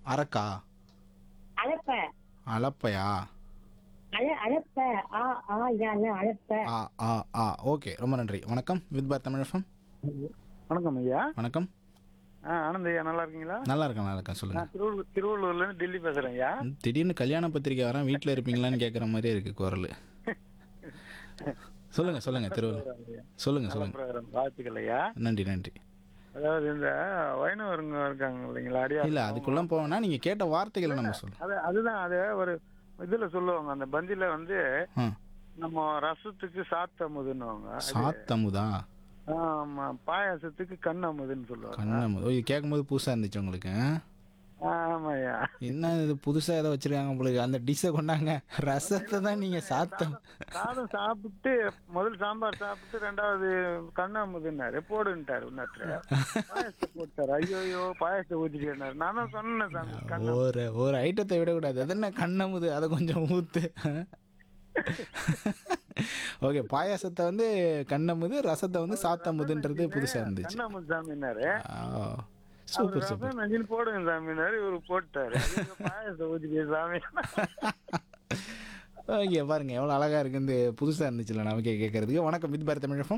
அரக்கா அழப்ப அலப்பையா அழ அழப்ப ஆ ஆ இதால அழப்ப ஆ ஆ ஆ ஓகே ரொம்ப நன்றி வணக்கம் வித் பார் தமிழகம் வணக்கம் ஐயா வணக்கம் ஆ ஆனந்த் ஐயா நல்லா இருக்கீங்களா நல்லா இருக்கேன் நல்லா இருக்கேன் சொல்லுங்கள் நான் திருவள்ளூர் திருவள்ளூர்ல இருந்து டெல்லி பேசுறேன் ஐயா திடீர்னு கல்யாண பத்திரிக்கை வரேன் வீட்டில் இருப்பீங்களான்னு கேட்குற மாதிரியே இருக்கு குரல் சொல்லுங்க சொல்லுங்க திருவள்ளூர் சொல்லுங்க நல்ல சொல்லுங்க program. வாழ்த்துக்கள் ஐயா நன்றி நன்றி அதாவது இந்த வைணவருங்க இருக்காங்க இல்லைங்களா அடியார் இல்லை அதுக்குள்ள போவேன்னா நீங்க கேட்ட வார்த்தைகளை நம்ம சொல்லணும் அது அதுதான் அது ஒரு இதுல சொல்லுவாங்க அந்த பந்தில வந்து ஆ நம்ம ரசத்துக்கு சாத்த அமுதுன்னுவாங்க சாத்தமுதா ஆமா பாயாசத்துக்கு கண் அமுதுன்னு சொல்லுவாங்க கண்ணமுது ஓ இது கேட்கும்போது புதுசாக இருந்துச்சு உங்களுக்கு ஆ? ஆமாய்யா என்ன இது புதுசாக ஏதோ வச்சிருக்காங்க உங்களுக்கு அந்த டிஷ்ஷை கொண்டாங்க ரசத்தை தான் நீங்கள் சாத்தம் சாதம் சாப்பிட்டு முதல் சாம்பார் சாப்பிட்டு ரெண்டாவது கண்ணு அமுதுன்னாரு போடுன்ட்டாரு இன்னொருத்தர் பாயாசத்தை போட்டாரு ஐயோ ஐயோ பாயாசத்தை ஊத்திட்டேன்னாரு நான் தான் சொன்னேன் சாமி கண்ணு ஒரு ஒரு ஐட்டத்தை விடக்கூடாது அது என்ன கண்ணமுது அதை கொஞ்சம் ஊத்து ஓகே பாயாசத்தை வந்து கண்ணமுது ரசத்தை வந்து சாத்தமுதுன்றது புதுசாக இருந்துச்சு கண்ணு அமுது சாமின்னாரு சூப்பர் சூப்பர் ரசம் நஞ்சின்னு போடுங்க சாமினாரு இவரு போட்டாரு ஐயோ, பாயாசத்தை ஊத்திட்டே சாமி ஓகே பாருங்க எவ்வளோ அழகா இருக்கு இந்த புதுசாக இருந்துச்சுல்ல நமக்கே கேட்கறதுக்கு வணக்கம் வித் பாரத் தமிழகம்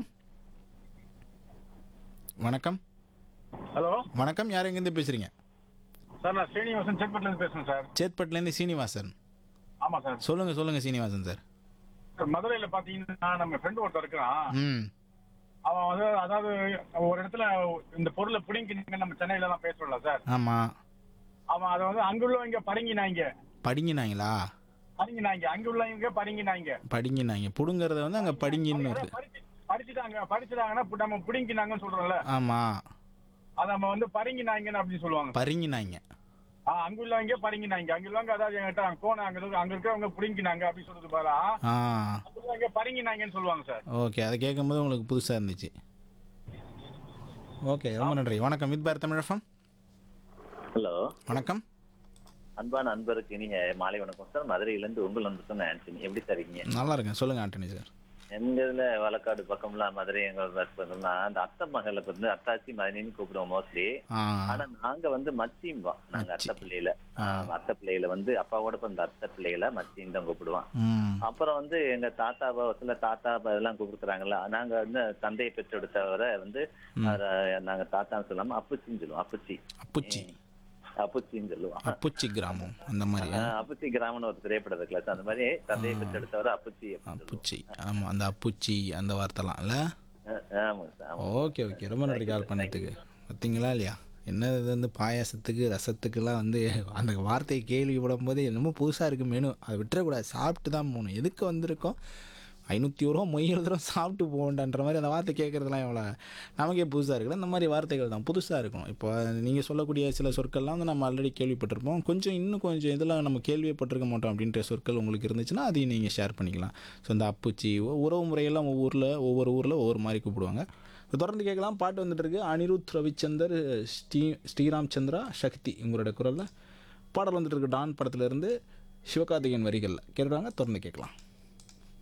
வணக்கம் ஹலோ வணக்கம் யார் எங்கேருந்து பேசுறீங்க சார் நான் ஸ்ரீனிவாசன் செக்பட்ல இருந்து பேசுறேன் சார் சேத்பட்லேருந்து சீனிவாசன் ஆமா சார் சொல்லுங்க சொல்லுங்க சீனிவாசன் சார் சார் மதுரையில பாத்தீங்கன்னா நம்ம ஃப்ரெண்ட் ஒருத்தர் இருக்கிறான் ம் அவன் வந்து அதாவது ஒரு இடத்துல இந்த பொருளை பிடிங்கிங்க நம்ம சென்னையில தான் பேசுறோம்ல சார் ஆமாம் அவன் அதை வந்து அங்குள்ளவங்க பரங்கினாங்க படிங்கினாங்களா பரங்கினாங்க அங்குள்ளவங்க பரங்கினாங்க படிங்கினாங்க புடுங்கிறத வந்து அங்கே படிங்கின்னு இருக்கு படிச்சு படிச்சுட்டாங்க படிச்சுட்டாங்கன்னா இப்ப நம்ம பிடிங்கினாங்கன்னு சொல்றோம்ல ஆமாம் அதை நம்ம வந்து பரங்கினாங்கன்னு அப்படின்னு சொல்லுவாங்க பரிங்கினாங்க ஆ, அங்குள்ளவங்க பரங்கினாங்க அங்குள்ளவங்க அதாவது என்கிட்ட அங்க போன அங்க இருக்க- அங்க இருக்கிறவங்க பிடிங்கினாங்க அப்படின்னு சொல்றது பாரா ஆ அங்குள்ளவங்க பரங்கினாங்கன்னு சொல்லுவாங்க சார் ஓகே அதை கேட்கும்போது உங்களுக்கு புதுசாக இருந்துச்சு ஓகே ரொம்ப நன்றி வணக்கம் வித் பாரத் தமிழகம் ஹலோ வணக்கம் அன்பான அன்பருக்கு இனிய மாலை வணக்கம் சார் மதுரையிலேருந்து உங்கள் வந்து சொன்ன ஆண்டனி எப்படி சார் இருக்கீங்க நல்லா இருக்கேன் சொல்லுங்க ஆண்டனி சார் எங்க இதுல வழக்காடு பக்கம்லாம் மதுரை எங்க பக்கம்னா அந்த அத்தை மகளை வந்து அத்தாச்சி மதினின்னு கூப்பிடுவோம் மோஸ்ட்லி ஆ ஆனா நாங்க வந்து மச்சிம்பா நாங்க மச்சி. அத்தை பிள்ளையில ஆஹ், அத்தை பிள்ளையில வந்து அப்பாவோட பிறந்த அத்தை பிள்ளைகளை மச்சின்னு தான் கூப்பிடுவோம் ம் அப்புறம் வந்து எங்க தாத்தா சில தாத்தா இதெல்லாம் கூப்பிடுறாங்கல்ல நாங்க வந்து தந்தையை பெற்றெடுத்தவரை வந்து அவரை நாங்க தாத்தான்னு சொல்லாம அப்புச்சின்னு சொல்லுவோம் அப்புச்சி அப்புச்சி அப்புச்சின்னு சொல்லுவோம் அப்புச்சி கிராமம் அந்த மாதிரி ஆஹ் அப்புச்சி கிராமம்னு ஒரு திரைப்படத்தை கிளாஸ் அந்த மாதிரி தந்தையை பெற்றெடுத்தவர் அப்புச்சி அப்படின்னு சொல்லுவோம். அப்புச்சி ஆமாம் அந்த அப்புச்சி அந்த வார்த்தைலாம் இல்லை ஆஹ் ஆமாங்க சார் ஆமாம் ஓகே ஓகே ரொம்ப நன்றி கால் பண்ணதுக்கு பார்த்தீங்களா இல்லையா என்ன இது வந்து பாயாசத்துக்கு ரசத்துக்குலாம் வந்து அந்த வார்த்தையை கேள்விப்படும் போது என்னமோ புதுசாக இருக்குது மெனு அதை விட்டுறக்கூடாது சாப்பிட்டு தான் போகணும் எதுக்கு வந்திருக்கோம் ஐநூற்றி ஒரு ரூபா மொய் எழுதுறோம் சாப்பிட்டு போகண்டான்ற மாதிரி அந்த வார்த்தை கேட்குறதுலாம் எவ்வளோ நமக்கே புதுசாக இருக்குல்ல இந்த மாதிரி வார்த்தைகள் தான் புதுசாக இருக்கும் இப்போ நீங்கள் சொல்லக்கூடிய சில சொற்கள்லாம் வந்து நம்ம ஆல்ரெடி கேள்விப்பட்டிருப்போம் கொஞ்சம் இன்னும் கொஞ்சம் இதெல்லாம் நம்ம கேள்விப்பட்டிருக்க மாட்டோம் அப்படின்ற சொற்கள் உங்களுக்கு இருந்துச்சுன்னா அதையும் நீங்கள் ஷேர் பண்ணிக்கலாம் ஸோ இந்த அப்புச்சி உ- உறவு முறையெல்லாம் ஒவ்வொரு ஊரில் ஒவ்வொரு ஊரில் ஒவ்வொரு மாதிரி கூப்பிடுவாங்க இப்போ தொடர்ந்து கேட்கலாம் பாட்டு வந்துட்டு இருக்கு அனிருத் ரவிச்சந்தர் ஸ்ரீ ஸ்ரீராம் சந்திரா சக்தி உங்களோட குரலில் பாடல் வந்துட்டு இருக்கு டான் படத்துல இருந்து சிவகார்த்திகேயன் வரிகளில் கேட்குறாங்க தொடர்ந்து கேட்கலாம்